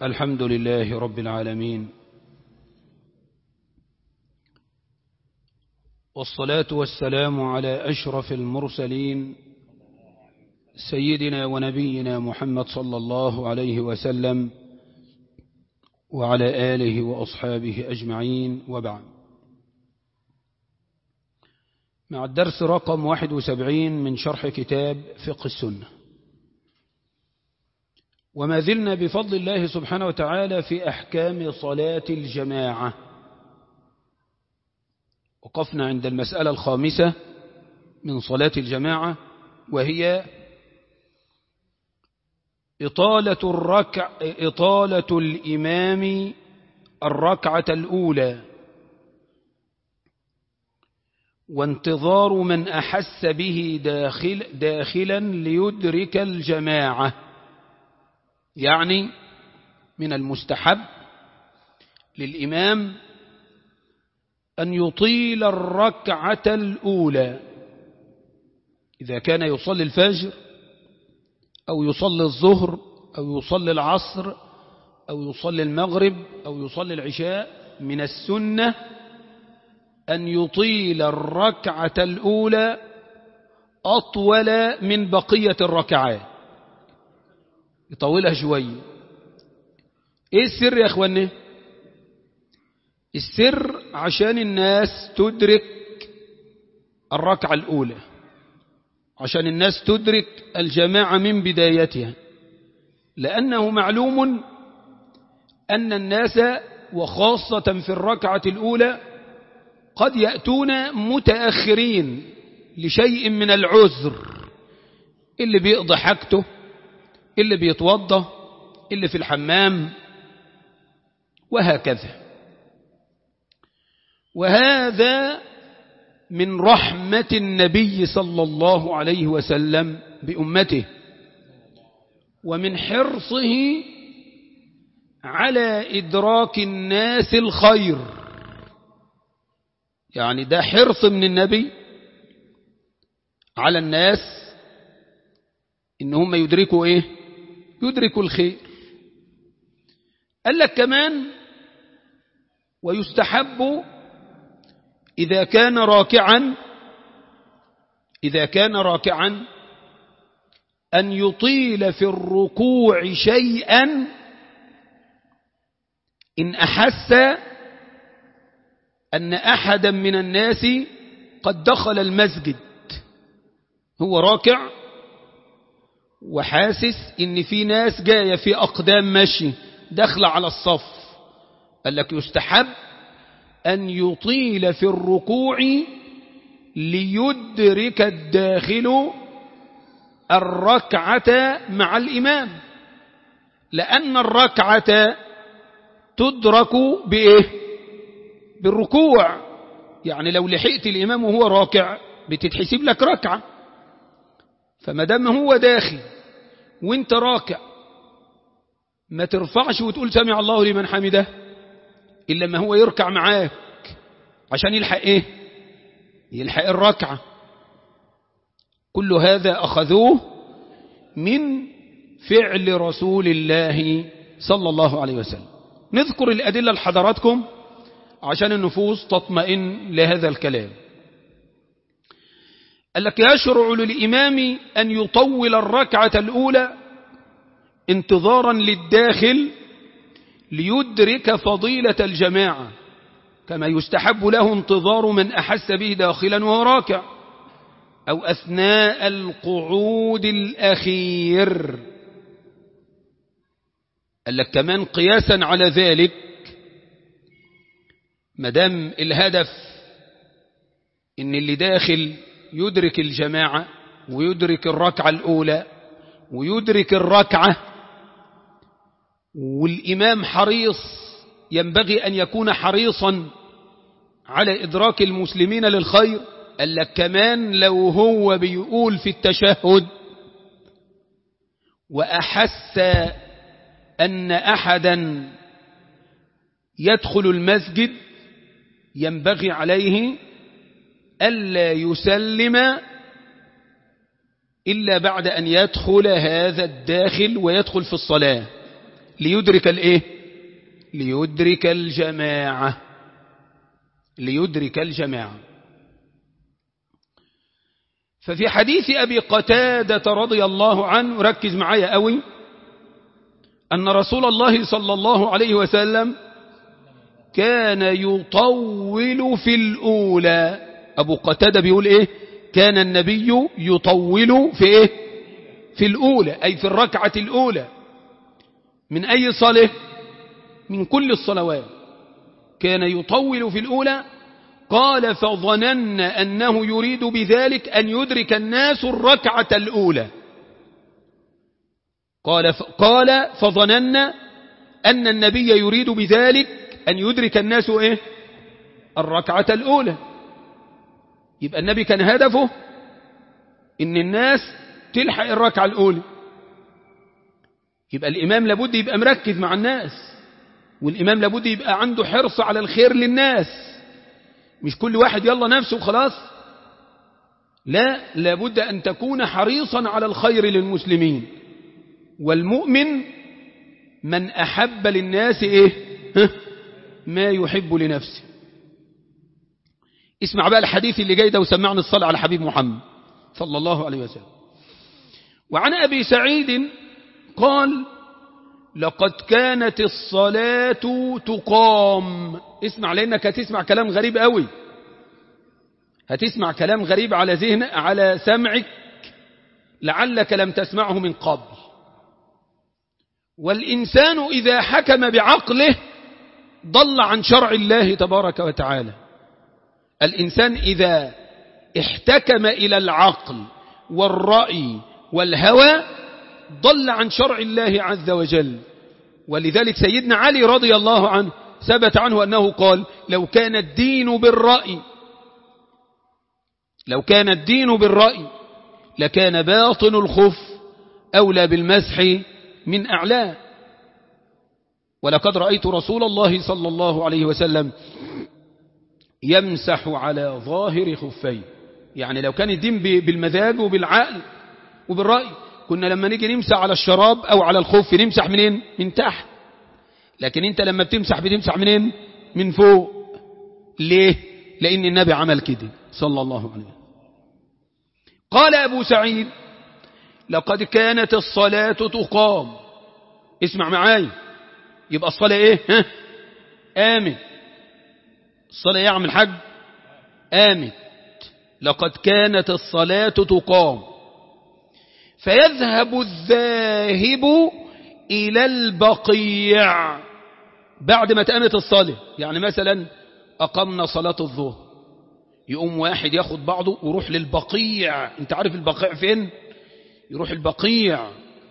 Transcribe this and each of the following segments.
الحمد لله رب العالمين والصلاة والسلام على أشرف المرسلين سيدنا ونبينا محمد صلى الله عليه وسلم وعلى آله وأصحابه أجمعين وبعد مع الدرس رقم 71 من شرح كتاب فقه السنة وما زلنا بفضل الله سبحانه وتعالى في أحكام صلاة الجماعة وقفنا عند المسألة الخامسة من صلاة الجماعة وهي إطالة الركع إطالة الإمام الركعة الأولى وانتظار من أحس به داخل داخلا ليدرك الجماعة يعني من المستحب للإمام أن يطيل الركعة الأولى إذا كان يصلي الفجر أو يصلي الظهر أو يصلي العصر أو يصلي المغرب أو يصلي العشاء من السنة أن يطيل الركعة الأولى أطول من بقية الركعات يطولها شوية إيه السر يا أخواني السر عشان الناس تدرك الركعة الأولى عشان الناس تدرك الجماعة من بدايتها لأنه معلوم أن الناس وخاصة في الركعة الأولى قد يأتون متأخرين لشيء من العذر اللي بيقضي حاجته اللي بيتوضى اللي في الحمام وهكذا وهذا من رحمة النبي صلى الله عليه وسلم بأمته ومن حرصه على إدراك الناس الخير يعني ده حرص من النبي على الناس إن هم يدركوا إيه يدركوا الخير قال لك كمان ويستحب إذا كان راكعا إذا كان راكعا أن يطيل في الركوع شيئا إن أحس أن أحدا من الناس قد دخل المسجد هو راكع وحاسس إن في ناس جاية في أقدام مشي داخله على الصف قال لك يستحب أن يطيل في الركوع ليدرك الداخل الركعة مع الإمام لأن الركعة تدرك بإيه بالركوع يعني لو لحقت الإمام وهو راكع بتتحسب لك ركعة فما دام هو داخل وانت راكع ما ترفعش وتقول سمع الله لمن حمده إلا ما هو يركع معاك عشان يلحق إيه يلحق الركعة كل هذا أخذوه من فعل رسول الله صلى الله عليه وسلم نذكر الأدلة لحضراتكم عشان النفوس تطمئن لهذا الكلام قال لك يشرع للإمام أن يطول الركعة الأولى انتظارا للداخل ليدرك فضيلة الجماعة كما يستحب له انتظار من أحس به داخلا وهو راكع أو أثناء القعود الأخير قال لك كمان قياسا على ذلك مدام الهدف ان اللي داخل يدرك الجماعة ويدرك الركعة الأولى ويدرك الركعة والإمام حريص ينبغي أن يكون حريصا على إدراك المسلمين للخير قال لك كمان لو هو بيقول في التشهد وأحس أن أحدا يدخل المسجد ينبغي عليه ألا يسلم إلا بعد أن يدخل هذا الداخل ويدخل في الصلاة ليدرك الايه ليدرك الجماعة ليدرك الجماعة ففي حديث أبي قتادة رضي الله عنه ركز معايا قوي أن رسول الله صلى الله عليه وسلم كان يطول في الأولى أبو قتادة بيقول إيه كان النبي يطول في إيه في الأولى أي في الركعة الأولى من أي صلاة من كل الصلوات كان يطول في الأولى قال فظننا أنه يريد بذلك أن يدرك الناس الركعة الأولى قال قال فظننا أن النبي يريد بذلك أن يدرك الناس إيه الركعة الأولى يبقى النبي كان هدفه إن الناس تلحق الركعة الأولى يبقى الإمام لابد يبقى مركز مع الناس والإمام لابد يبقى عنده حرص على الخير للناس مش كل واحد يلا نفسه وخلاص لا لابد أن تكون حريصا على الخير للمسلمين والمؤمن من أحب للناس إيه ما يحب لنفسه اسمع بقى الحديث اللي جاي ده وسمعنا الصلاة على حبيب محمد صلى الله عليه وسلم وعن أبي سعيد قال لقد كانت الصلاة تقام اسمع لأنك هتسمع كلام غريب قوي هتسمع كلام غريب على ذهن على سمعك لعلك لم تسمعه من قبل والإنسان إذا حكم بعقله ضل عن شرع الله تبارك وتعالى الإنسان إذا احتكم إلى العقل والرأي والهوى ضل عن شرع الله عز وجل ولذلك سيدنا علي رضي الله عنه ثبت عنه أنه قال لو كان الدين بالرأي لو كان الدين بالرأي لكان باطن الخف أولى بالمسح من أعلاه ولقد رأيت رسول الله صلى الله عليه وسلم يمسح على ظاهر خفيه يعني لو كان الدين بالمزاج وبالعقل وبالرأي كنا لما نيجي نمسح على الشراب أو على الخف نمسح منين من تحت لكن انت لما بتمسح بتمسح منين من فوق ليه لأن النبي عمل كده صلى الله عليه وسلم قال أبو سعيد لقد كانت الصلاة تقام اسمع معاي يبقى الصلاة ايه ها آمن الصلاة يعمل حج آمت لقد كانت الصلاة تقام فيذهب الذاهب إلى البقيع بعد ما تقامت الصلاة يعني مثلا أقمنا صلاة الظهر يقوم واحد ياخد بعضه ويروح للبقيع انت عارف البقيع فين يروح البقيع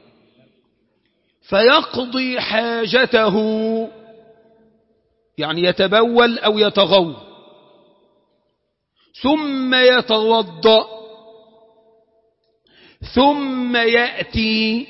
فيقضي حاجته يعني يتبول أو يتغوى ثم يتوضأ ثم يأتي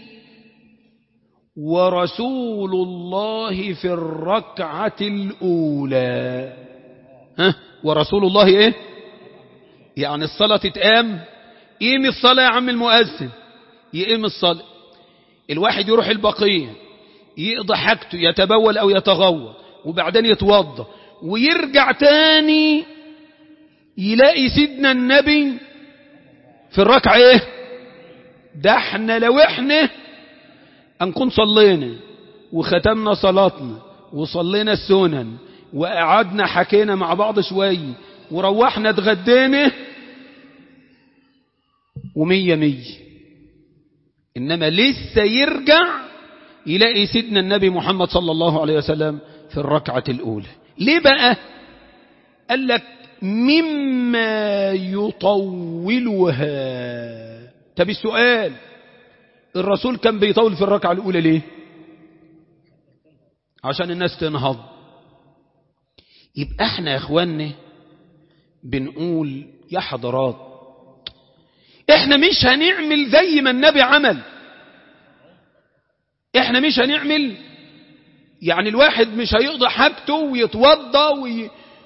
ورسول الله في الركعة الأولى ها ورسول الله ايه يعني الصلاة تتقام قيم الصلاة يا عم المؤذن يقيم الصلاة الواحد يروح البقية يقضي حاجته يتبول أو يتغوى وبعدين يتوضى ويرجع تاني يلاقي سيدنا النبي في الركعة ايه ده احنا لو احنا هنكون صلينا وختمنا صلاتنا وصلينا السنن وقعدنا حكينا مع بعض شوية وروحنا اتغدينا ومية مية إنما لسه يرجع يلاقي سيدنا النبي محمد صلى الله عليه وسلم في الركعة الأولى ليه بقى قال لك مما يطولها طب السؤال الرسول كان بيطول في الركعة الأولى ليه عشان الناس تنهض يبقى احنا يا اخواننا بنقول يا حضرات احنا مش هنعمل زي ما النبي عمل احنا مش هنعمل يعني الواحد مش هيقضي حاجته ويتوضى وي...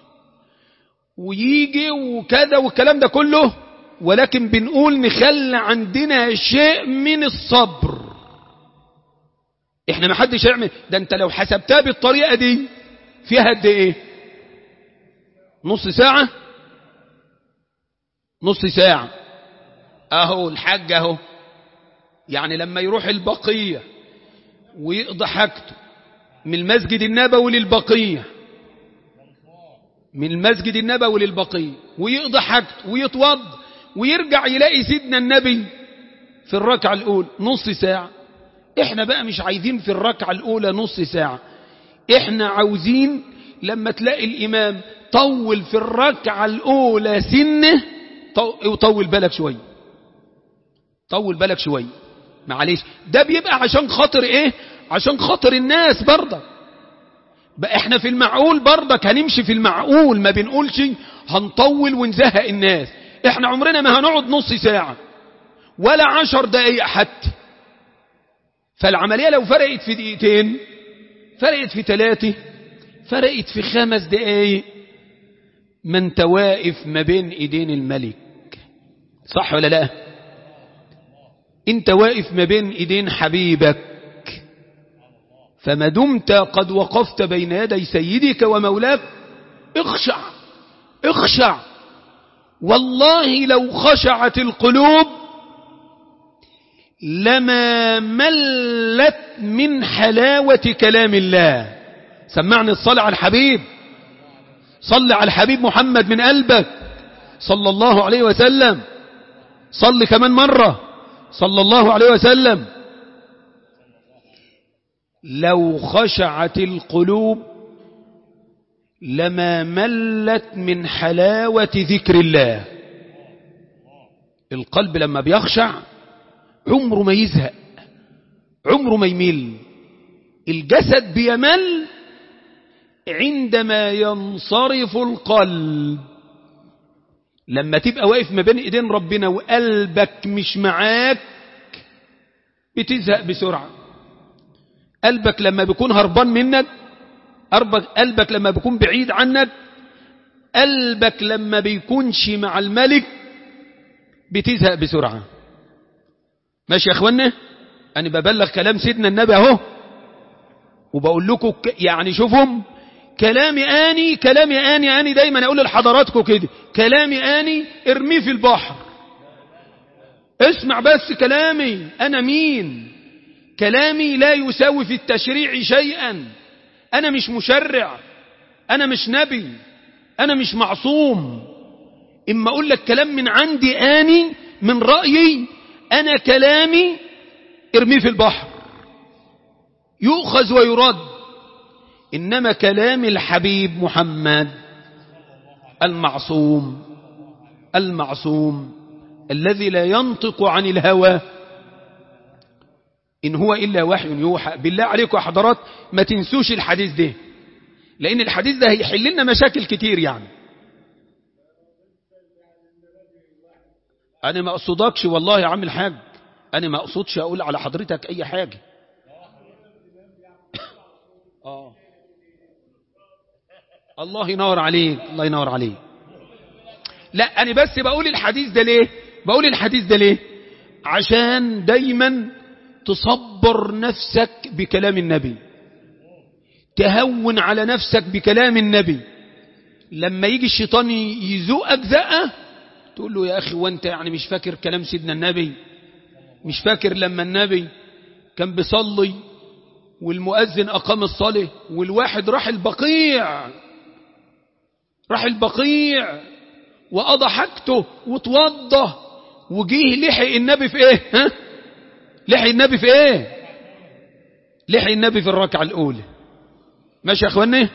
ويجي وكذا والكلام ده كله ولكن بنقول نخلي عندنا شيء من الصبر احنا ما حدش يعمل ده انت لو حسبتها بالطريقة دي فيها قد ايه نص ساعة نص ساعة اهو الحاج اهو يعني لما يروح البقية ويقضي حاجته من المسجد النبوي للبقية من المسجد النبوي للبقية ويقضي حاجته ويتوض ويرجع يلاقي سيدنا النبي في الركعة الأولى نص ساعة احنا بقى مش عايزين في الركعة الأولى نص ساعة احنا عاوزين لما تلاقي الإمام طول في الركعة الأولى سنة وطول بالك شوية طول بالك شوية معلش ده بيبقى عشان خاطر ايه عشان خاطر الناس برضك بقى احنا في المعقول برضك هنمشي في المعقول ما بنقولش هنطول ونزهق الناس احنا عمرنا ما هنقعد نص ساعة ولا عشر دقايق حتى فالعملية لو فرقت في دقيقتين فرقت في ثلاثة فرقت في خمس دقايق ما انت واقف ما بين ايدين الملك صح ولا لا انت واقف ما بين ايدين حبيبك فما دمت قد وقفت بين يدي سيدك ومولاك اخشع اخشع والله لو خشعت القلوب لما ملت من حلاوة كلام الله سمعني الصلاة على الحبيب صل على الحبيب محمد من قلبك صلى الله عليه وسلم صل كمان مرة صلى الله عليه وسلم لو خشعت القلوب لما ملت من حلاوة ذكر الله القلب لما بيخشع عمره ما يزهق عمره ما يمل الجسد بيمل عندما ينصرف القلب لما تبقى واقف ما بين ايدين ربنا وقلبك مش معاك بتزهق بسرعة قلبك لما بيكون هربان منك قلبك لما بيكون بعيد عنك قلبك لما بيكونش مع الملك بتزهق بسرعة ماشي يا اخوانا انا ببلغ كلام سيدنا النبي اهو وبقول لكم يعني شوفهم كلامي اني كلامي اني اني دايما اقول لحضراتكم كده كلامي اني ارميه في البحر اسمع بس كلامي انا مين كلامي لا يساوي في التشريع شيئا انا مش مشرع انا مش نبي انا مش معصوم اما اقول لك كلام من عندي اني من رأيي انا كلامي ارميه في البحر يؤخذ ويرد إنما كلام الحبيب محمد المعصوم المعصوم الذي لا ينطق عن الهوى إن هو إلا وحي يوحى بالله عليكم يا حضرات ما تنسوش الحديث ده لأن الحديث ده هيحل لنا مشاكل كتير يعني أنا ما أقصدكش والله يا عم الحاج أنا ما أقصدش أقول على حضرتك أي حاجة آه الله ينور عليك الله ينور عليك لا أنا بس بقول الحديث ده ليه بقول الحديث ده ليه عشان دايما تصبر نفسك بكلام النبي تهون على نفسك بكلام النبي لما يجي الشيطان يزوقك زقه تقول له يا أخي وانت يعني مش فاكر كلام سيدنا النبي مش فاكر لما النبي كان بيصلي والمؤذن أقام الصلاة والواحد راح البقيع راح البقيع وقضى حاجته وتوضى وجيه لحق النبي في ايه ها لحق النبي في ايه لحق النبي في الركعة الأولى ماشي يا اخواني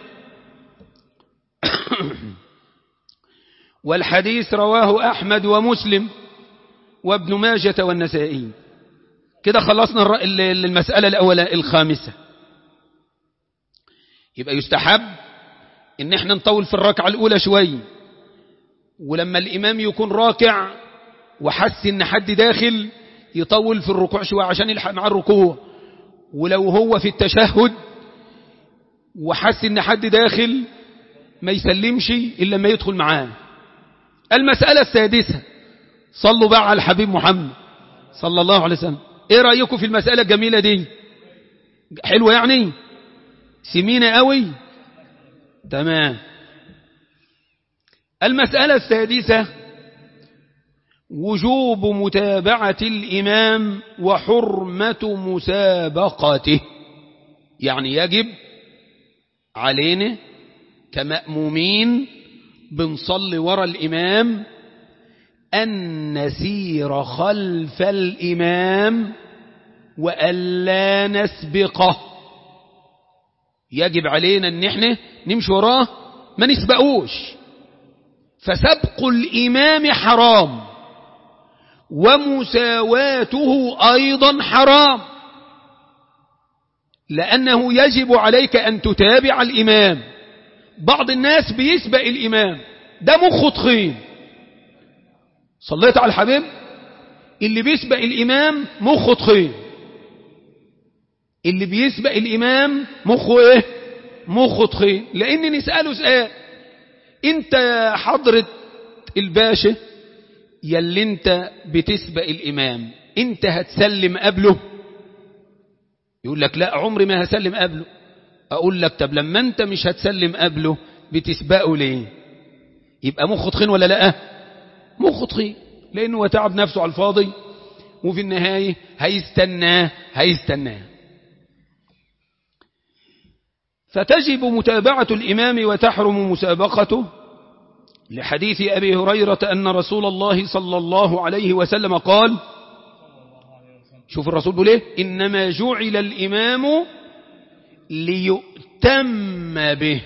والحديث رواه أحمد ومسلم وابن ماجة والنسائي كده خلصنا المسألة الأولى الخامسة يبقى يستحب ان احنا نطول في الركعة الأولى شوي ولما الإمام يكون راكع وحس ان حد داخل يطول في الركوع شوية عشان يلحق مع الركوع ولو هو في التشهد وحس ان حد داخل ما يسلمش إلا ما يدخل معاه المسألة السادسة صلوا بقى على الحبيب محمد صلى الله عليه وسلم ايه رأيكم في المسألة الجميلة دي حلوة يعني سمينة قوي تمام المسألة السادسة وجوب متابعة الإمام وحرمة مسابقته يعني يجب علينا كمأمومين بنصلي ورا الإمام أن نسير خلف الإمام وألا نسبقه يجب علينا أن احنا نمشي وراه ما نسبقوش فسبق الإمام حرام ومساواته أيضا حرام لأنه يجب عليك أن تتابع الإمام بعض الناس بيسبق الإمام ده مخه تخين صليت على الحبيب اللي بيسبق الإمام مخه تخين اللي بيسبق الإمام مخه إيه مخه تخين لأن نسأله سؤال انت يا حضرة الباشا يلي انت بتسبق الإمام انت هتسلم قبله يقول لك لا عمري ما هسلم قبله أقول لك طب لما أنت مش هتسلم قبله بتسبقه ليه يبقى مخه تخين ولا لا مخه تخين لأنه هو تعب نفسه على الفاضي وفي النهاية هيستناه هيستناه فتجب متابعة الإمام وتحرم مسابقته لحديث أبي هريرة أن رسول الله صلى الله عليه وسلم قال شوف الرسول بيقول ايه إنما جعل الإمام ليؤتم به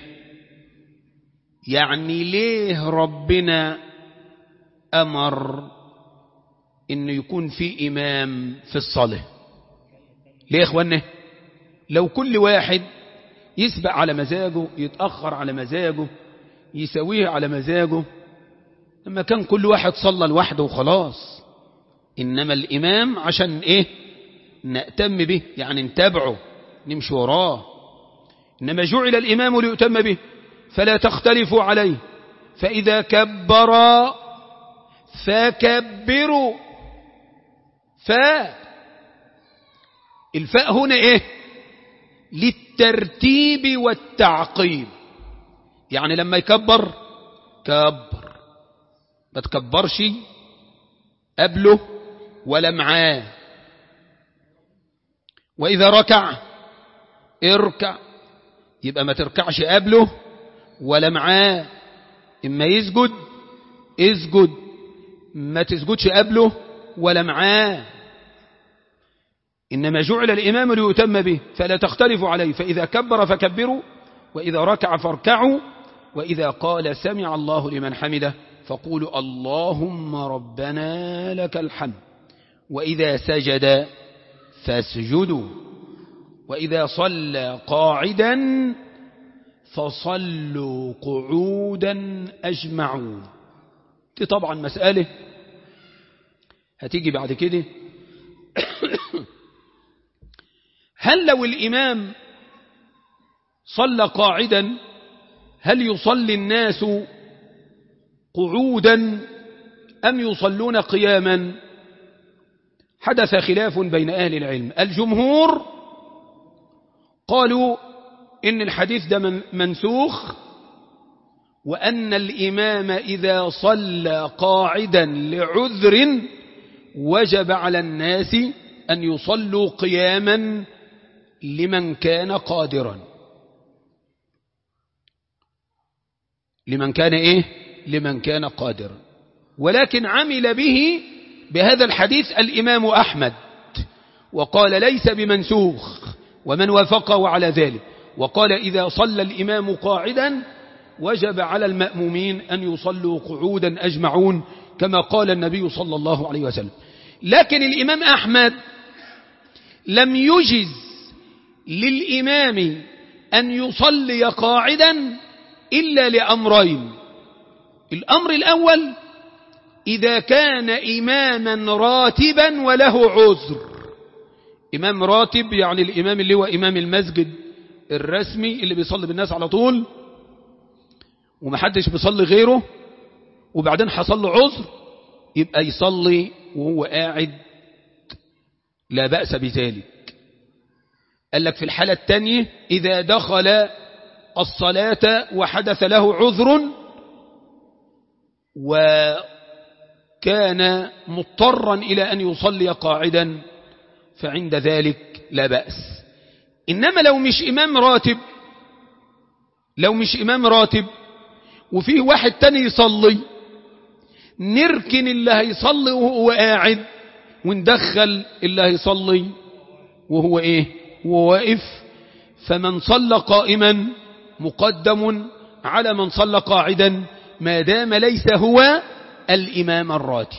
يعني ليه ربنا أمر إنه يكون في إمام في الصلاة ليه يا إخواننا لو كل واحد يسبق على مزاجه يتأخر على مزاجه يسويه على مزاجه لما كان كل واحد صلى لوحده وخلاص إنما الإمام عشان إيه نأتم به يعني نتابعه نمشي وراه إنما جعل الإمام ليؤتم به فلا تختلفوا عليه فإذا كبر فكبروا فاء الفاء هنا إيه للترتيب والتعقيب يعني لما يكبر كبر ما تكبرش قبله ولا معاه وإذا ركع اركع يبقى ما تركعش قبله ولا معاه إما يسجد اسجد ما تسجدش قبله ولا معاه إنما جعل الإمام ليتم به فلا تختلفوا عليه فإذا كبر فكبروا وإذا ركع فاركعوا وإذا قال سمع الله لمن حمده فقولوا اللهم ربنا لك الحمد وإذا سجد فاسجدوا وإذا صلى قاعدا فصلوا قعودا أجمعون دي طبعا مسألة هتيجي بعد كده هل لو الإمام صلى قاعدا هل يصلي الناس قعودا أم يصلون قياما حدث خلاف بين أهل العلم الجمهور قالوا إن الحديث ده منسوخ وأن الإمام إذا صلى قاعدا لعذر وجب على الناس أن يصلوا قياما لمن كان قادرا لمن كان إيه لمن كان قادرا ولكن عمل به بهذا الحديث الإمام أحمد وقال ليس بمنسوخ ومن وافقه على ذلك وقال إذا صلى الإمام قاعدا وجب على المأمومين أن يصلوا قعودا أجمعون كما قال النبي صلى الله عليه وسلم لكن الإمام أحمد لم يجز للإمام أن يصلي قاعدا إلا لأمرين الأمر الأول إذا كان إماما راتبا وله عذر إمام راتب يعني الإمام اللي هو إمام المسجد الرسمي اللي بيصلي بالناس على طول ومحدش بيصلي غيره وبعدين حصل له عذر يبقى يصلي وهو قاعد لا بأس بذلك قال لك في الحالة الثانية إذا دخل الصلاة وحدث له عذر وكان مضطرا إلى أن يصلي قاعدا فعند ذلك لا بأس إنما لو مش إمام راتب لو مش إمام راتب وفيه واحد تاني يصلي نركن اللي هيصلي وهو قاعد وندخل اللي هيصلي وهو ايه وهو واقف فمن صلى قائما مقدم على من صلى قاعدا ما دام ليس هو الإمام الراتب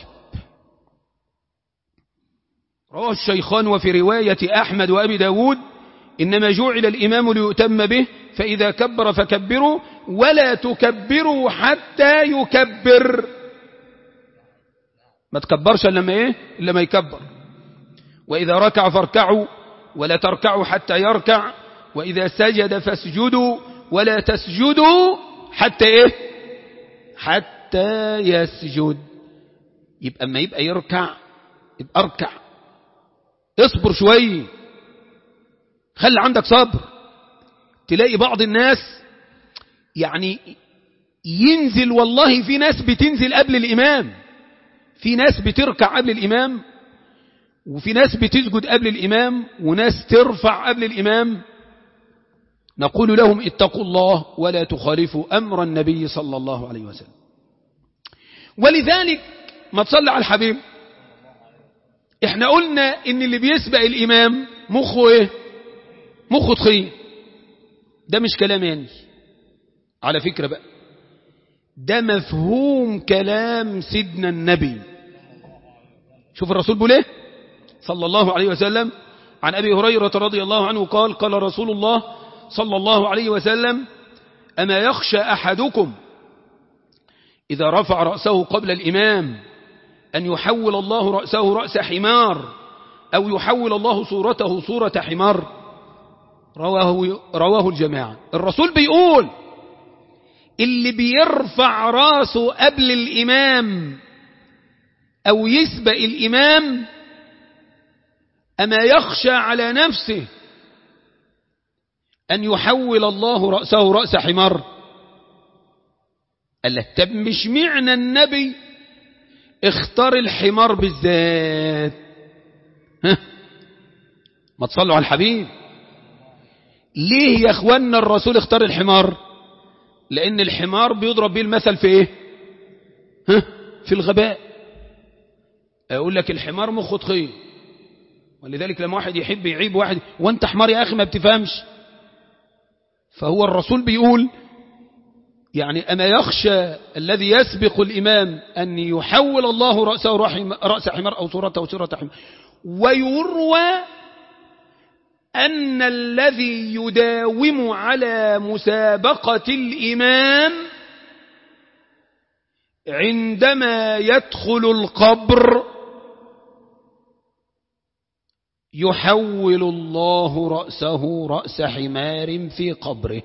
رواه الشيخان وفي رواية أحمد وأبي داود إنما جعل الإمام ليؤتم به فإذا كبر فكبروا ولا تكبروا حتى يكبر ما تكبرش لما إيه إلا ما يكبر وإذا ركع فاركعوا ولا تركعوا حتى يركع وإذا سجد فاسجدوا ولا تسجدوا حتى إيه حتى يسجد يبقى أما يبقى يركع يبقى أركع اصبر شوية خلي عندك صبر تلاقي بعض الناس يعني ينزل والله في ناس بتنزل قبل الإمام في ناس بتركع قبل الإمام وفي ناس بتسجد قبل الإمام وناس ترفع قبل الإمام نقول لهم اتقوا الله ولا تخالفوا أمر النبي صلى الله عليه وسلم ولذلك ما تصلي على الحبيب احنا قلنا ان اللي بيسبق الإمام مخه ايه مخه تخين ده مش كلام يعني على فكرة بقى ده مفهوم كلام سيدنا النبي شوف الرسول بيقول ايه صلى الله عليه وسلم عن أبي هريرة رضي الله عنه قال قال رسول الله صلى الله عليه وسلم أما يخشى أحدكم إذا رفع رأسه قبل الإمام أن يحول الله رأسه رأس حمار أو يحول الله صورته صورة حمار رواه, رواه الجماعة الرسول بيقول اللي بيرفع راسه قبل الإمام أو يسبق الإمام أما يخشى على نفسه أن يحول الله رأسه رأس حمار قال له طب مش معنى النبي اختار الحمار بالذات ها ما تصلوا على الحبيب ليه يا اخوانا الرسول اختار الحمار لان الحمار بيضرب بيه المثل في ايه ها في الغباء اقول لك الحمار مخه تخين ولذلك لما واحد يحب يعيب واحد وانت حمار يا اخي ما بتفهمش فهو الرسول بيقول يعني أما يخشى الذي يسبق الإمام أن يحول الله رأسه رأس حمار أو صورته صورة حمار ويروى أن الذي يداوم على مسابقة الإمام عندما يدخل القبر يحول الله رأسه رأس حمار في قبره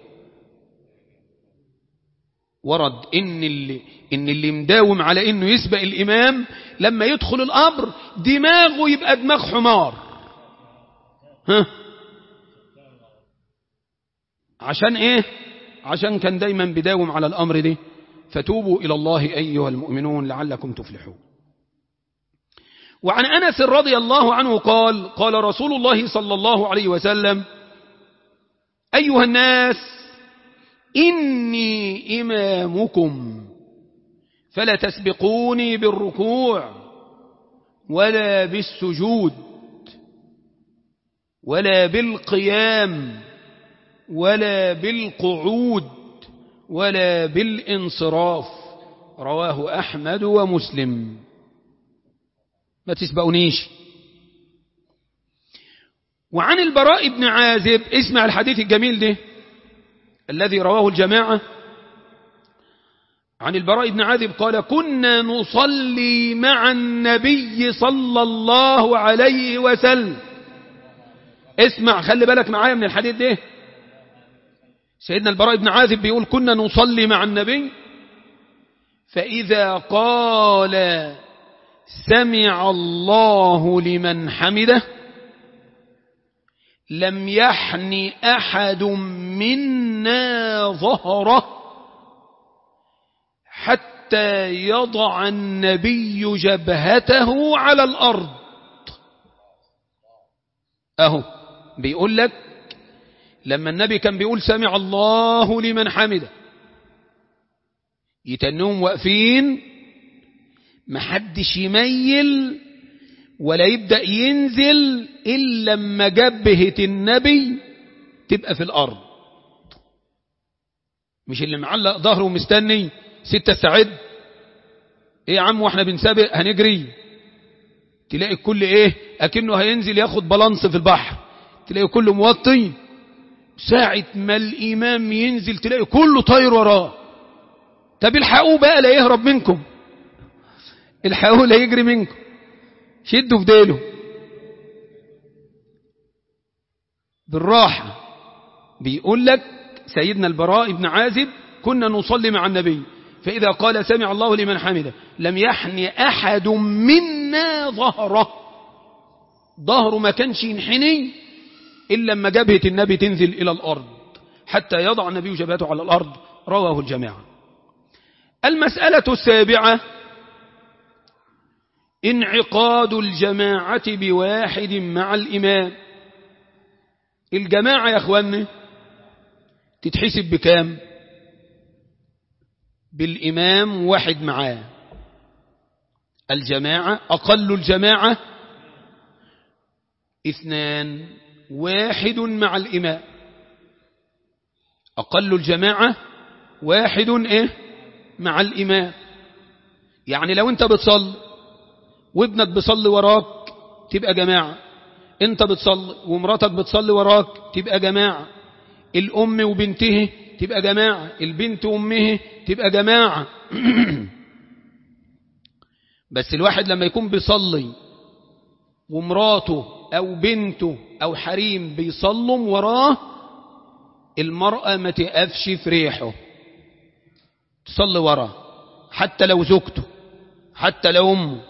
ورد إن اللي, إن اللي مداوم على إنه يسبق الإمام لما يدخل القبر دماغه يبقى دماغ حمار ها عشان إيه عشان كان دايما بداوم على الأمر ده فتوبوا إلى الله أيها المؤمنون لعلكم تفلحون وعن أنس رضي الله عنه قال قال رسول الله صلى الله عليه وسلم أيها الناس إني إمامكم فلا تسبقوني بالركوع ولا بالسجود ولا بالقيام ولا بالقعود ولا بالانصراف رواه أحمد ومسلم ما تسبقونيش وعن البراء بن عازب اسمع الحديث الجميل ده الذي رواه الجماعة عن البراء بن عازب قال كنا نصلي مع النبي صلى الله عليه وسلم اسمع خلي بالك معايا من الحديث ده سيدنا البراء بن عازب بيقول كنا نصلي مع النبي فإذا قال سمع الله لمن حمده لم يحن أحد منا ظهره حتى يضع النبي جبهته على الأرض أهو بيقول لك لما النبي كان بيقول سمع الله لمن حمده يتنهم واقفين محدش يميل ولا يبدأ ينزل إلا لما جبهة النبي تبقى في الأرض مش اللي معلق ظهره ومستني ستة سعد ايه يا عم واحنا بنسابق هنجري تلاقي الكل ايه اكنه هينزل ياخد بالانس في البحر تلاقي كله موطي ساعة ما الإمام ينزل تلاقي كله طاير وراه طب الحقوه بقى لا يهرب منكم الحقوه لا يجري منكم شدوا في ديله بالراحة بيقول لك سيدنا البراء بن عازب كنا نصلي مع النبي فإذا قال سمع الله لمن حمده لم يحن أحد منا ظهره ظهره ما كانش ينحني إلا لما جبهة النبي تنزل إلى الأرض حتى يضع النبي جبهته على الأرض رواه الجماعة المسألة السابعة انعقاد الجماعة بواحد مع الإمام الجماعة يا أخواني تتحسب بكام بالإمام واحد معاه الجماعة أقل الجماعة اثنان واحد مع الإمام أقل الجماعة واحد إيه مع الإمام يعني لو أنت بتصلي وابنك بيصلي وراك تبقى جماعة أنت بتصلي ومراتك بتصلي وراك تبقى جماعة الأم وبنته تبقى جماعة البنت وأمه تبقى جماعة بس الواحد لما يكون بيصلي ومراته أو بنته أو حريم بيصلوا وراه المرأة ما تقفش في ريحه تصلي وراه حتى لو زوجته حتى لو أمه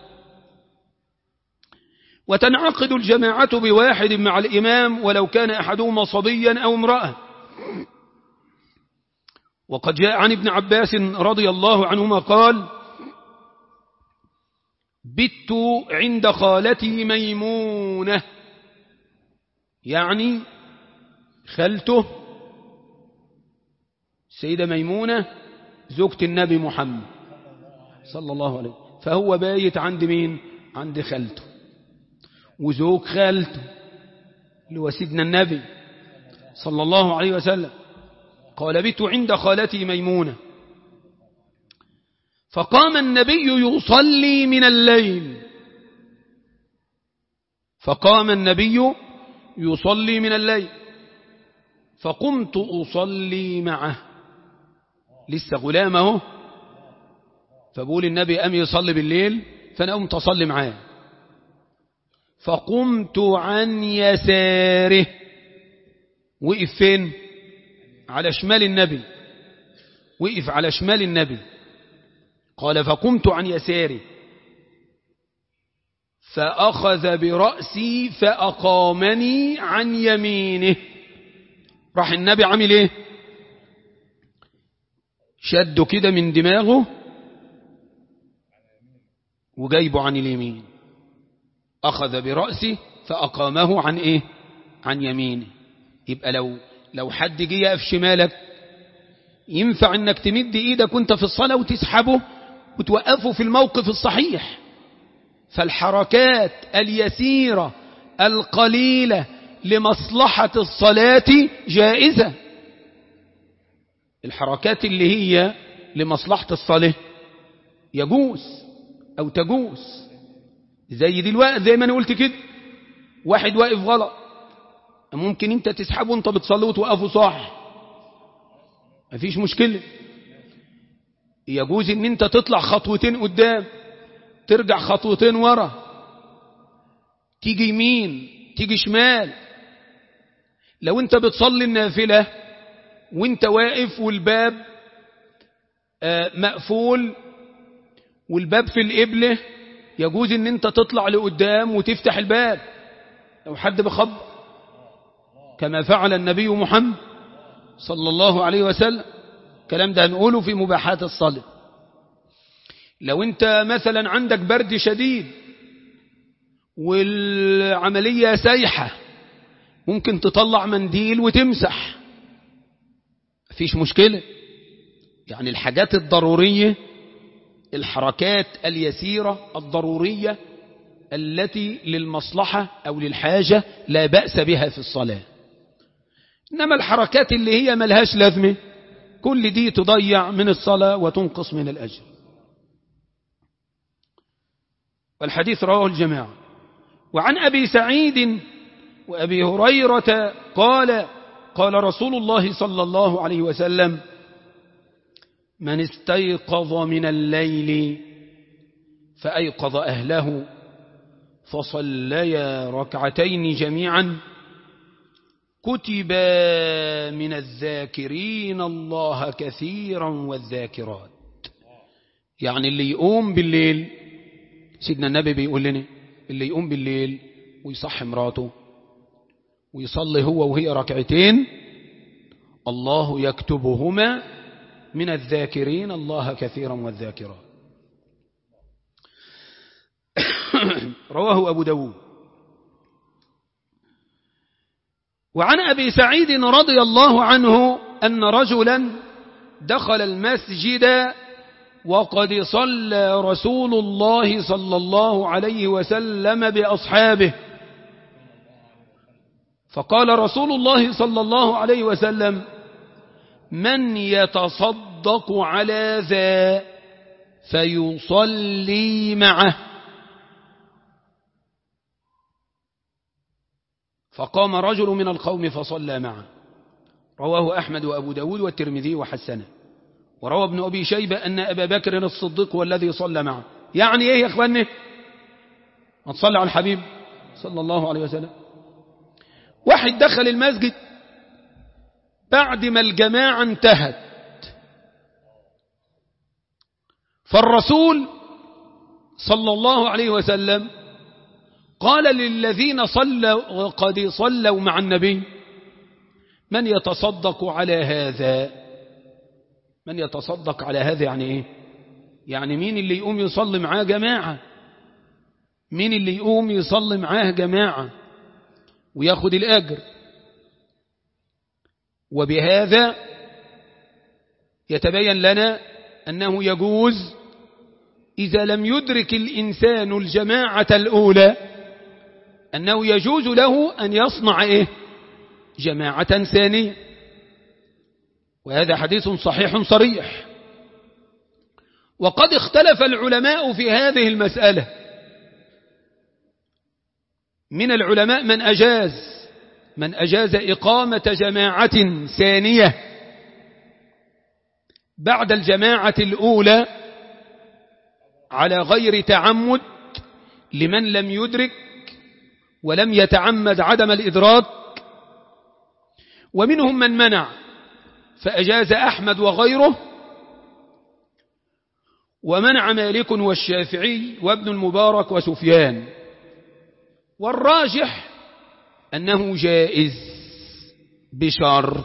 وتنعقد الجماعة بواحد مع الإمام ولو كان أحدهما صبيا أو امرأة وقد جاء عن ابن عباس رضي الله عنهما قال بت عند خالتي ميمونة يعني خالته سيدة ميمونة زوجة النبي محمد صلى الله عليه فهو بايت عند مين عند خالته وزوج خالته اللي هو سيدنا النبي صلى الله عليه وسلم قال بت عند خالتي ميمونة فقام النبي يصلي من الليل فقام النبي يصلي من الليل فقمت أصلي معه لسه غلامه فبقول النبي أم يصلي بالليل فأنا قمت أصلي معاه فقمت عن يساره وقف فين على شمال النبي وقف على شمال النبي قال فقمت عن يساره فأخذ برأسي فأقامني عن يمينه راح النبي عمل ايه شده كده من دماغه وجايبه عن اليمين أخذ برأسه فأقامه عن إيه عن يمينه يبقى لو لو حد جه يقف شمالك ينفع انك تمد ايدك وانت في الصلاة وتسحبه وتوقفه في الموقف الصحيح فالحركات اليسيرة القليلة لمصلحة الصلاة جائزة الحركات اللي هي لمصلحة الصلاة يجوز أو تجوز زي دلوقتي زي ما أنا قلت كده واحد واقف غلط ممكن انت تسحبه وانت بتصلي وتوقفه صح مفيش مشكلة يجوز ان انت تطلع خطوتين قدام ترجع خطوتين ورا تيجي يمين تيجي شمال لو انت بتصلي النافلة وانت واقف والباب مقفول والباب في القبلة يجوز ان انت تطلع لقدام وتفتح الباب لو حد بخبط كما فعل النبي محمد صلى الله عليه وسلم كلام ده هنقوله في مباحات الصلاة لو انت مثلا عندك برد شديد والعملية سايحة ممكن تطلع منديل وتمسح مفيش مشكلة يعني الحاجات الضرورية الحركات اليسيرة الضرورية التي للمصلحة أو للحاجة لا بأس بها في الصلاة إنما الحركات اللي هي ملهاش لازمة كل دي تضيع من الصلاة وتنقص من الأجر والحديث رواه الجماعة وعن أبي سعيد وأبي هريرة قال قال رسول الله صلى الله عليه وسلم من استيقظ من الليل فأيقظ أهله فصليا ركعتين جميعا كتب من الذاكرين الله كثيرا والذاكرات يعني اللي يقوم بالليل سيدنا النبي بيقول لنا اللي يقوم بالليل ويصح مراته ويصلي هو وهي ركعتين الله يكتبهما من الذاكرين الله كثيرا والذاكرات رواه أبو داود وعن أبي سعيد رضي الله عنه أن رجلا دخل المسجد وقد صلى رسول الله صلى الله عليه وسلم بأصحابه فقال رسول الله صلى الله عليه وسلم من يتصدق على ذا فيصلي معه فقام رجل من القوم فصلى معه رواه أحمد وأبو داود والترمذي وحسنه وروى ابن أبي شيبة أن أبا بكر الصديق هو الذي صلى معه يعني إيه يا أخواني ما تصلي على الحبيب صلى الله عليه وسلم واحد دخل المسجد بعد ما الجماعة انتهت فالرسول صلى الله عليه وسلم قال للذين صلوا قد صلوا مع النبي من يتصدق على هذا من يتصدق على هذا يعني ايه يعني مين اللي يقوم يصلي معاه جماعة مين اللي يقوم يصلي معاه جماعة وياخد الأجر وبهذا يتبين لنا أنه يجوز إذا لم يدرك الإنسان الجماعة الأولى أنه يجوز له أن يصنع إيه جماعة ثانية وهذا حديث صحيح صريح وقد اختلف العلماء في هذه المسألة من العلماء من أجاز من أجاز إقامة جماعة ثانية بعد الجماعة الأولى على غير تعمد لمن لم يدرك ولم يتعمد عدم الإدراك ومنهم من منع فأجاز أحمد وغيره ومنع مالك والشافعي وابن المبارك وسفيان والراجح أنه جائز بشرط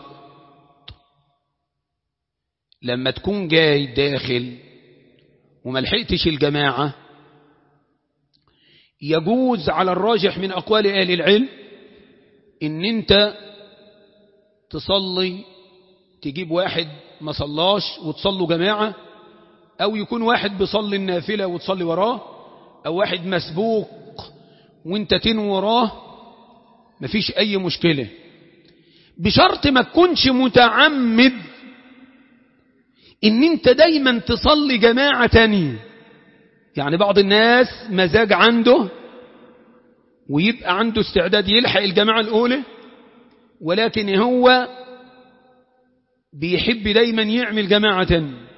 لما تكون جاي داخل وما لحقتش الجماعة يجوز على الراجح من أقوال أهل العلم إن أنت تصلي تجيب واحد ما صلاش وتصلوا جماعة أو يكون واحد بيصلي النافلة وتصلي وراه أو واحد مسبوق وانت تنوي وراه مفيش أي مشكلة بشرط ما تكونش متعمد ان انت دايما تصلي جماعة تانية يعني بعض الناس مزاج عنده ويبقى عنده استعداد يلحق الجماعة الأولى ولكن هو بيحب دايما يعمل جماعة تانية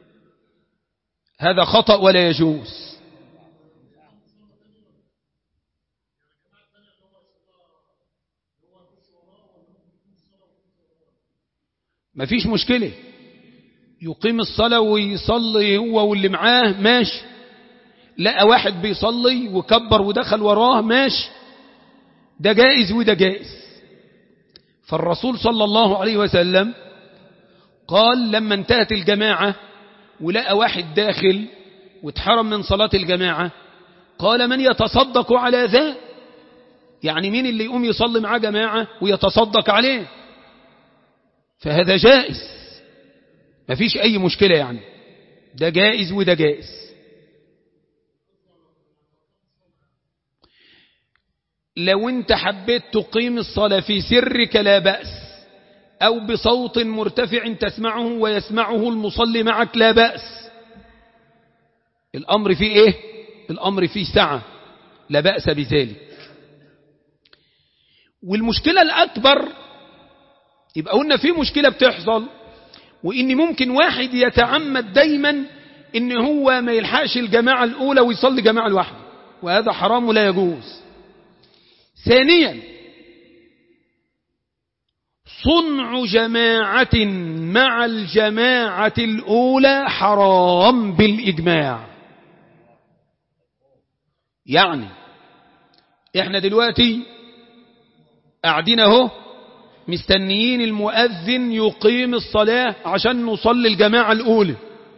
هذا خطأ ولا يجوز مفيش مشكلة يقيم الصلاة ويصلي هو واللي معاه ماشي لقى واحد بيصلي وكبر ودخل وراه ماشي ده جائز وده جائز فالرسول صلى الله عليه وسلم قال لما انتهت الجماعة ولقى واحد داخل واتحرم من صلاة الجماعة قال من يتصدق على ذا يعني مين اللي يقوم يصلي معاه جماعة ويتصدق عليه فهذا جائز ما فيش أي مشكلة يعني ده جائز وده جائز لو انت حبيت تقيم الصلاة في سرك لا بأس أو بصوت مرتفع تسمعه ويسمعه المصلي معك لا بأس الأمر فيه إيه الأمر فيه سعة لا بأس بذلك والمشكلة الأكبر يبقى قلنا في مشكلة بتحصل وإن ممكن واحد يتعمد دايما إن هو ما يلحقش الجماعة الأولى ويصلي جماعة لوحده وهذا حرام ولا يجوز ثانيا صنع جماعة مع الجماعة الأولى حرام بالإجماع يعني احنا دلوقتي قاعدين اهو مستنيين المؤذن يقيم الصلاة عشان نصلي الجماعة الأولى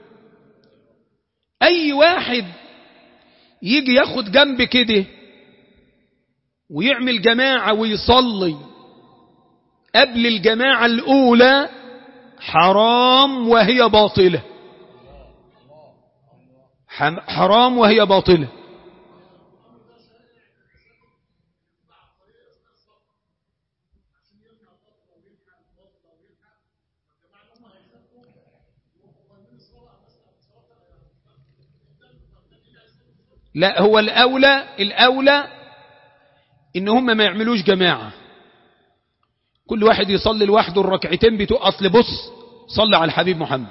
أي واحد يجي ياخد جنب كده ويعمل جماعة ويصلي قبل الجماعة الأولى حرام وهي باطلة حرام وهي باطلة لا هو الأولى الأولى إن هم ما يعملوش جماعة كل واحد يصلي لوحده الركعتين بتوع أصل بص صلى على الحبيب محمد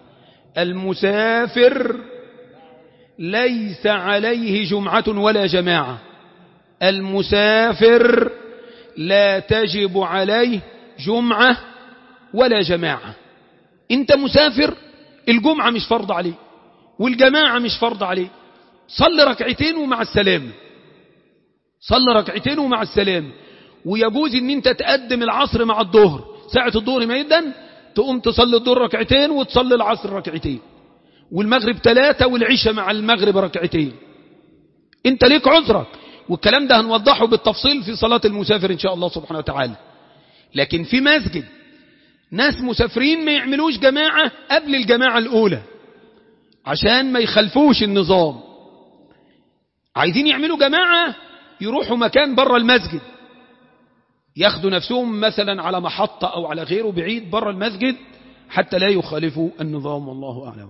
المسافر ليس عليه جمعة ولا جماعة المسافر لا تجب عليه جمعة ولا جماعة انت مسافر الجمعة مش فرض عليه والجماعة مش فرض عليه صلي ركعتين ومع السلامة صلي ركعتين ومع السلامة ويجوز ان انت تقدم العصر مع الظهر ساعة الظهر ما يدن تقوم تصلي الظهر ركعتين وتصلي العصر ركعتين والمغرب ثلاثة والعشاء مع المغرب ركعتين انت ليك عذرك والكلام ده هنوضحه بالتفصيل في صلاة المسافر ان شاء الله سبحانه وتعالى لكن في مسجد ناس مسافرين ما يعملوش جماعة قبل الجماعة الأولى عشان ما يخلفوش النظام عايزين يعملوا جماعة يروحوا مكان بره المسجد ياخدوا نفسهم مثلا على محطة أو على غيره بعيد بره المسجد حتى لا يخالفوا النظام والله أعلم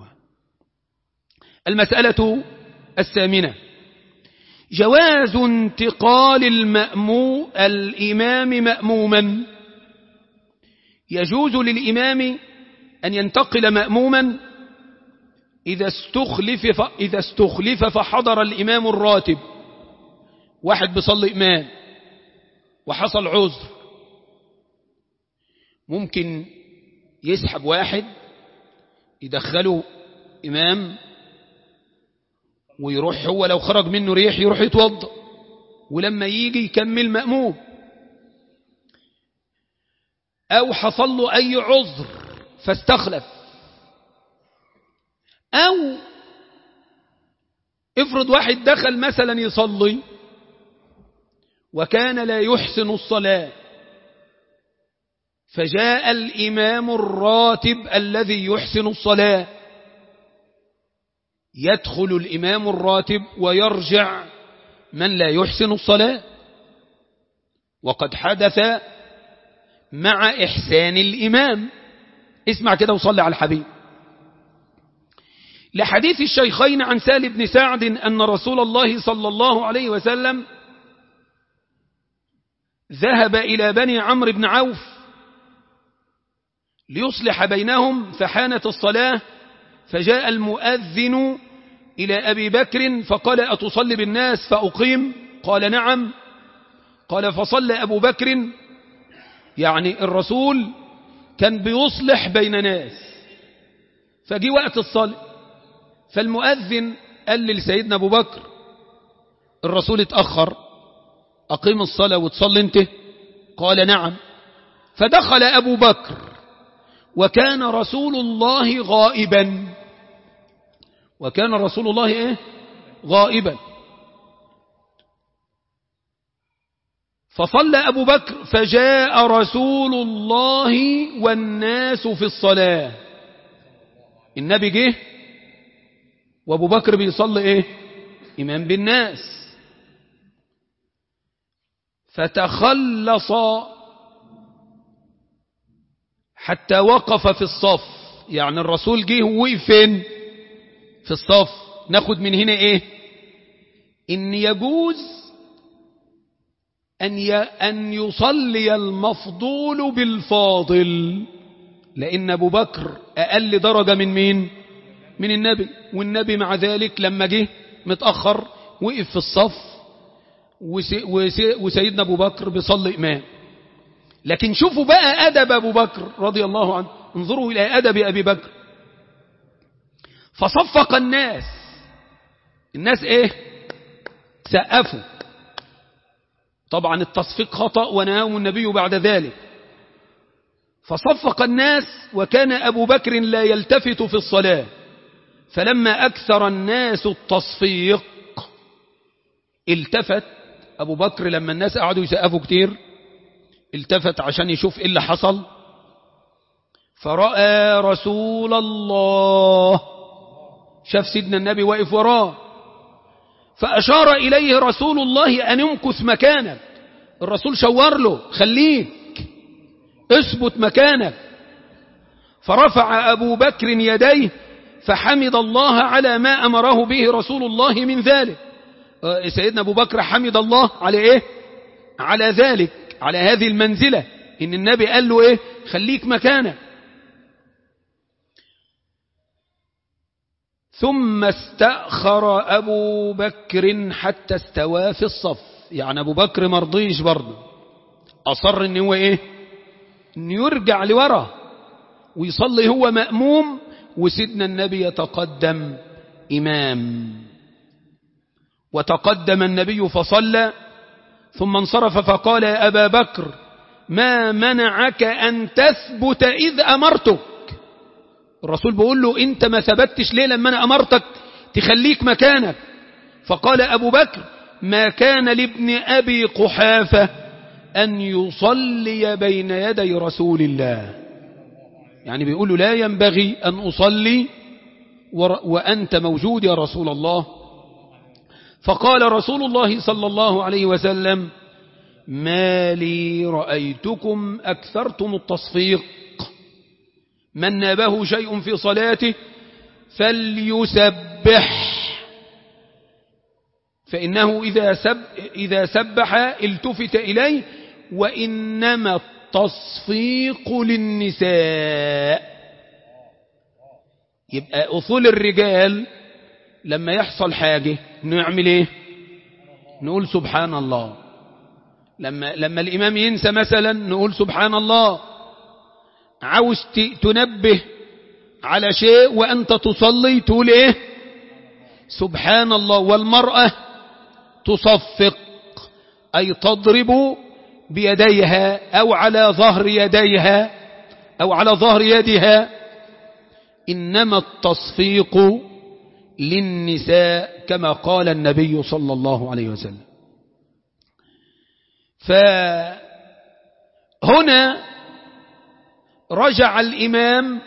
المسألة الثامنة جواز انتقال المأمو الإمام مأموما يجوز للإمام أن ينتقل مأموما إذا استخلف, إذا استخلف فحضر الإمام الراتب واحد بيصلي إمام وحصل عذر ممكن يسحب واحد يدخله إمام ويروح هو لو خرج منه ريح يروح يتوضا ولما يجي يكمل مأموم أو حصل له أي عذر فاستخلف أو افرض واحد دخل مثلا يصلي وكان لا يحسن الصلاة فجاء الإمام الراتب الذي يحسن الصلاة يدخل الإمام الراتب ويرجع من لا يحسن الصلاة وقد حدث مع إحسان الإمام اسمع كده وصلي على الحبيب لحديث الشيخين عن سال بن سعد أن رسول الله صلى الله عليه وسلم ذهب إلى بني عمرو بن عوف ليصلح بينهم فحانت الصلاة فجاء المؤذن إلى أبي بكر فقال أتصلي بالناس فأقيم قال نعم قال فصلى أبو بكر يعني الرسول كان بيصلح بين ناس فجي وقت الصلاة فالمؤذن قال لسيدنا أبو بكر الرسول اتأخر أقيم الصلاة وتصلي انت قال نعم فدخل أبو بكر وكان رسول الله غائبا وكان رسول الله إيه؟ غائبا فصلى أبو بكر فجاء رسول الله والناس في الصلاة النبي جه وأبو بكر بيصلي إيه إمام بالناس فتخلص حتى وقف في الصف يعني الرسول جه ووقف فين في الصف ناخد من هنا ايه ان يجوز أن أن يصلي المفضول بالفاضل لأن أبو بكر أقل درجة من مين من النبي والنبي مع ذلك لما جه متأخر وقف في الصف وسيدنا أبو بكر بيصلي إمام لكن شوفوا بقى أدب أبو بكر رضي الله عنه انظروا إلى أدب أبي بكر فصفق الناس الناس ايه سقفوا طبعا التصفيق خطأ ونهاهم النبي بعد ذلك فصفق الناس وكان أبو بكر لا يلتفت في الصلاة فلما أكثر الناس التصفيق التفت أبو بكر لما الناس قعدوا يسقفوا كتير التفت عشان يشوف إيه اللي حصل فرأى رسول الله شاف سيدنا النبي واقف وراه فأشار إليه رسول الله أن يمكث مكانك الرسول شور له خليك اثبت مكانك فرفع أبو بكر يديه فحمد الله على ما أمره به رسول الله من ذلك سيدنا أبو بكر حمد الله على إيه على ذلك على هذه المنزلة إن النبي قال له إيه خليك مكانك ثم استأخر أبو بكر حتى استوى في الصف يعني أبو بكر مرضيش برضه أصر إن هو إيه إن يرجع لورا ويصلي هو مأموم وسيدنا النبي يتقدم إمام وتقدم النبي فصلى ثم انصرف فقال يا أبا بكر ما منعك أن تثبت إذ أمرتك الرسول بيقول له انت ما ثبتش ليه لما انا امرتك تخليك مكانك فقال ابو بكر ما كان لابن ابي قحافة ان يصلي بين يدي رسول الله يعني بيقول له لا ينبغي ان اصلي وانت موجود يا رسول الله فقال رسول الله صلى الله عليه وسلم ما لي رأيتكم أكثرتم التصفيق من نابه شيء في صلاته فليسبح فإنه إذا, سب إذا سبح التفت إليه وإنما التصفيق للنساء يبقى أصول الرجال لما يحصل حاجة نعمل ايه نقول سبحان الله لما, لما الإمام ينسى مثلا نقول سبحان الله عاوز تنبه على شيء وأنت تصلي تقول إيه سبحان الله والمرأة تصفق أي تضرب بيديها أو على ظهر يديها أو على ظهر يدها إنما التصفيق للنساء كما قال النبي صلى الله عليه وسلم فهنا رجع الإمام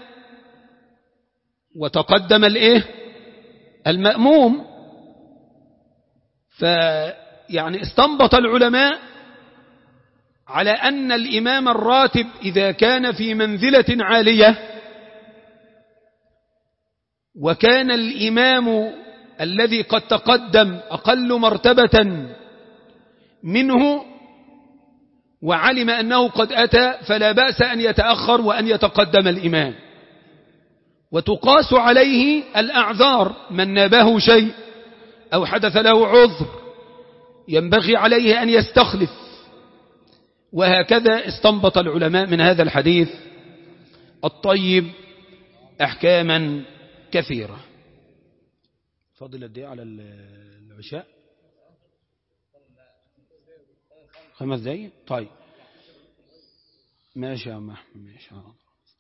وتقدم الإيه المأموم فيعني استنبط العلماء على أن الإمام الراتب إذا كان في منزلة عالية وكان الإمام الذي قد تقدم أقل مرتبة منه وعلم أنه قد أتى فلا بأس أن يتأخر وأن يتقدم الإمام وتقاس عليه الأعذار من نابه شيء أو حدث له عذر ينبغي عليه أن يستخلف وهكذا استنبط العلماء من هذا الحديث الطيب أحكاما كثيرة فضل قد على العشاء خمس دقايق طيب ماشي يا عم أحمد ماشي حاضر.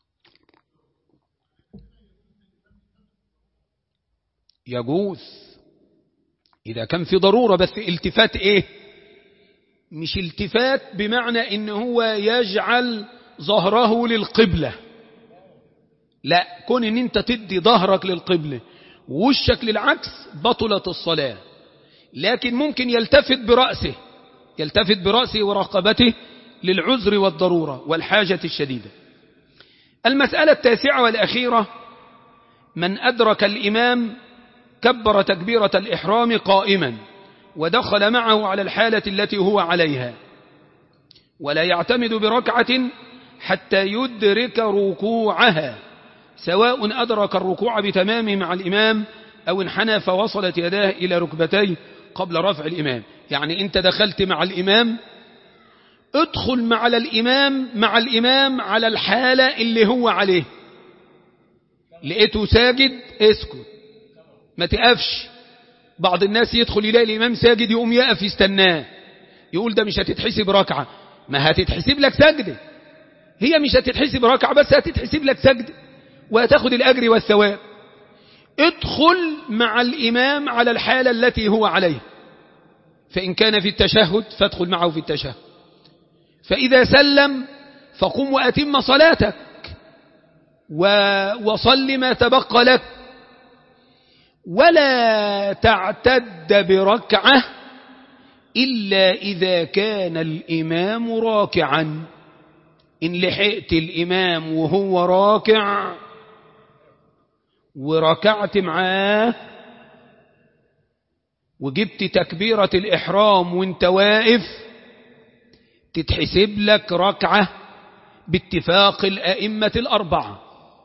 يجوز إذا كان في ضرورة بس التفات إيه مش التفات بمعنى إن هو يجعل ظهره للقبلة لا كون إن أنت تدي ظهرك للقبلة ووشك للعكس بطلت الصلاة لكن ممكن يلتفت برأسه يلتفت برأسه ورقبته للعذر والضرورة والحاجة الشديدة المسألة التاسعة والأخيرة من أدرك الإمام كبر تكبيرة الإحرام قائما ودخل معه على الحالة التي هو عليها ولا يعتمد بركعة حتى يدرك ركوعها سواء أدرك الركوع بتمامه مع الإمام أو انحنى فوصلت يداه إلى ركبتيه قبل رفع الإمام يعني أنت دخلت مع الإمام ادخل مع الإمام مع الإمام على الحالة اللي هو عليه لقيته ساجد اسكت ما تقفش بعض الناس يدخل يلاقي الإمام ساجد يقوم يقف يستناه يقول ده مش هتتحسب ركعة ما هتتحسب لك سجدة هي مش هتتحسب ركعة بس هتتحسب لك سجدة وهتاخد الأجر والثواب ادخل مع الإمام على الحالة التي هو عليه فإن كان في التشهد فادخل معه في التشهد فإذا سلم فقم وأتم صلاتك وصل ما تبقى لك ولا تعتد بركعة إلا إذا كان الإمام راكعا إن لحقت الإمام وهو راكع وركعت معاه وجبت تكبيرة الإحرام وانت واقف تتحسب لك ركعة باتفاق الأئمة الأربعة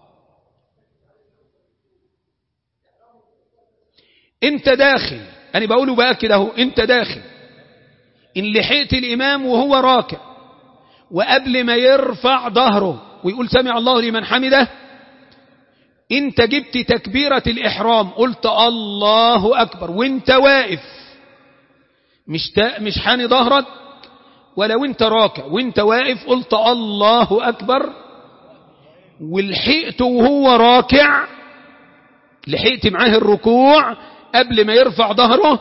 انت داخل انا بقوله بأكد اهو انت داخل ان لحقت الامام وهو راكع وقبل ما يرفع ظهره ويقول سمع الله لمن حمده انت جبت تكبيرة الاحرام قلت الله اكبر وانت واقف مش تا مش حاني ظهرك ولو انت راكع وانت واقف قلت الله اكبر ولحقت وهو راكع لحقت معاه الركوع قبل ما يرفع ظهره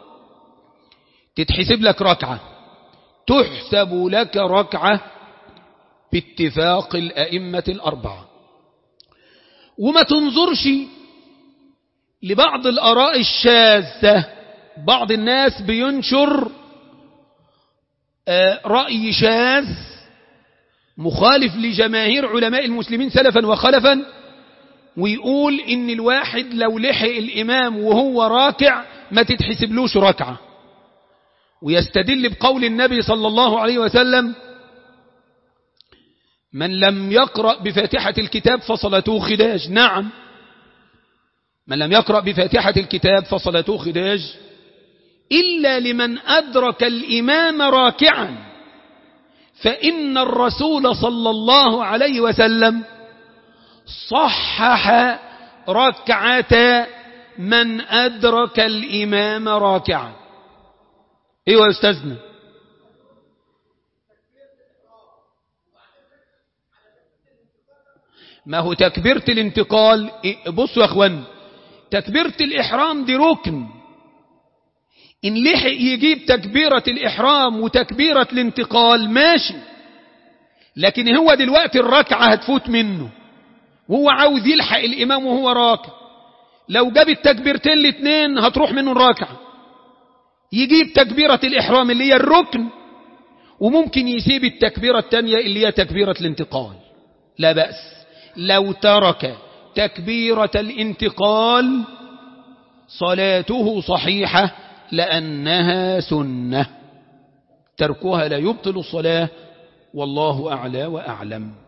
تتحسب لك ركعة تحسب لك ركعة باتفاق الأئمة الأربعة وما تنظرش لبعض الأراء الشاذة بعض الناس بينشر رأي شاذ مخالف لجماهير علماء المسلمين سلفا وخلفا ويقول ان الواحد لو لحق الامام وهو راكع ما تتحسبلوش ركعة ويستدل بقول النبي صلى الله عليه وسلم من لم يقرأ بفاتحة الكتاب فصلته خداج نعم من لم يقرأ بفاتحة الكتاب فصلته خداج إلا لمن أدرك الإمام راكعا فإن الرسول صلى الله عليه وسلم صحح ركعة من أدرك الإمام راكعا ايوه يا استاذنا ما هو تكبيرة الانتقال بصوا يا اخوان تكبيرة الإحرام دي ركن إن لحق يجيب تكبيرة الإحرام وتكبيرة الانتقال ماشي لكن هو دلوقتي الركعة هتفوت منه وهو عاوز يلحق الإمام وهو راكع لو جاب التكبيرتين الاثنين هتروح منه الراكعة يجيب تكبيرة الإحرام اللي هي الركن وممكن يسيب التكبيرة الثانية اللي هي تكبيرة الانتقال لا بأس لو ترك تكبيرة الانتقال صلاته صحيحة لأنها سنة تركها لا يبطل الصلاة والله أعلى وأعلم